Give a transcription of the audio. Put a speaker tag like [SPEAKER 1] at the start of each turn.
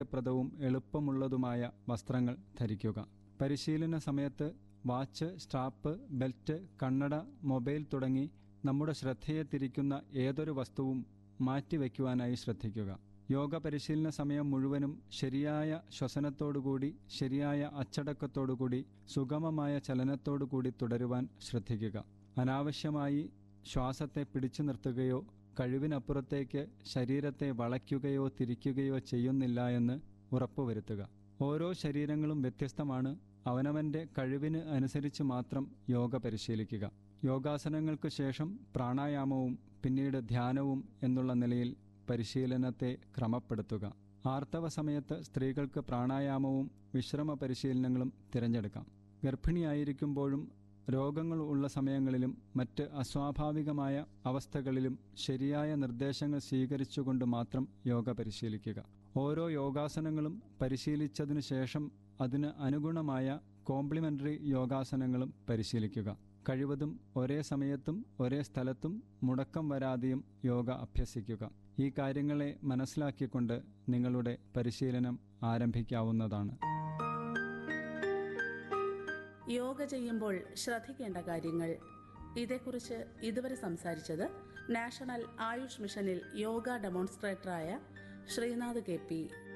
[SPEAKER 1] സൗകര്യപ്രദവും എളുപ്പമുള്ളതുമായ വസ്ത്രങ്ങൾ ധരിക്കുക പരിശീലന സമയത്ത് വാച്ച് സ്ട്രാപ്പ് ബെൽറ്റ് കണ്ണട മൊബൈൽ തുടങ്ങി നമ്മുടെ ശ്രദ്ധയെ തിരിക്കുന്ന ഏതൊരു വസ്തുവും മാറ്റിവെക്കുവാനായി ശ്രദ്ധിക്കുക യോഗ പരിശീലന സമയം മുഴുവനും ശരിയായ ശ്വസനത്തോടുകൂടി ശരിയായ അച്ചടക്കത്തോടുകൂടി സുഗമമായ ചലനത്തോടുകൂടി തുടരുവാൻ ശ്രദ്ധിക്കുക അനാവശ്യമായി ശ്വാസത്തെ പിടിച്ചു നിർത്തുകയോ കഴിവിനപ്പുറത്തേക്ക് ശരീരത്തെ വളയ്ക്കുകയോ തിരിക്കുകയോ ചെയ്യുന്നില്ല എന്ന് ഉറപ്പുവരുത്തുക ഓരോ ശരീരങ്ങളും വ്യത്യസ്തമാണ് അവനവന്റെ കഴിവിന് അനുസരിച്ച് മാത്രം യോഗ പരിശീലിക്കുക യോഗാസനങ്ങൾക്ക് ശേഷം പ്രാണായാമവും പിന്നീട് ധ്യാനവും എന്നുള്ള നിലയിൽ പരിശീലനത്തെ ക്രമപ്പെടുത്തുക ആർത്തവ സമയത്ത് സ്ത്രീകൾക്ക് പ്രാണായാമവും വിശ്രമ പരിശീലനങ്ങളും തിരഞ്ഞെടുക്കാം ഗർഭിണിയായിരിക്കുമ്പോഴും രോഗങ്ങൾ ഉള്ള സമയങ്ങളിലും മറ്റ് അസ്വാഭാവികമായ അവസ്ഥകളിലും ശരിയായ നിർദ്ദേശങ്ങൾ സ്വീകരിച്ചുകൊണ്ട് മാത്രം യോഗ പരിശീലിക്കുക ഓരോ യോഗാസനങ്ങളും പരിശീലിച്ചതിനു ശേഷം അതിന് അനുഗുണമായ കോംപ്ലിമെന്ററി യോഗാസനങ്ങളും പരിശീലിക്കുക കഴിവതും ഒരേ സമയത്തും ഒരേ സ്ഥലത്തും മുടക്കം വരാതെയും യോഗ അഭ്യസിക്കുക ഈ കാര്യങ്ങളെ മനസ്സിലാക്കിക്കൊണ്ട് നിങ്ങളുടെ പരിശീലനം ആരംഭിക്കാവുന്നതാണ്
[SPEAKER 2] യോഗ ചെയ്യുമ്പോൾ ശ്രദ്ധിക്കേണ്ട കാര്യങ്ങൾ ഇതേക്കുറിച്ച് ഇതുവരെ സംസാരിച്ചത് നാഷണൽ ആയുഷ് മിഷനിൽ യോഗ ഡെമോൺസ്ട്രേറ്ററായ ശ്രീനാഥ് കെ പി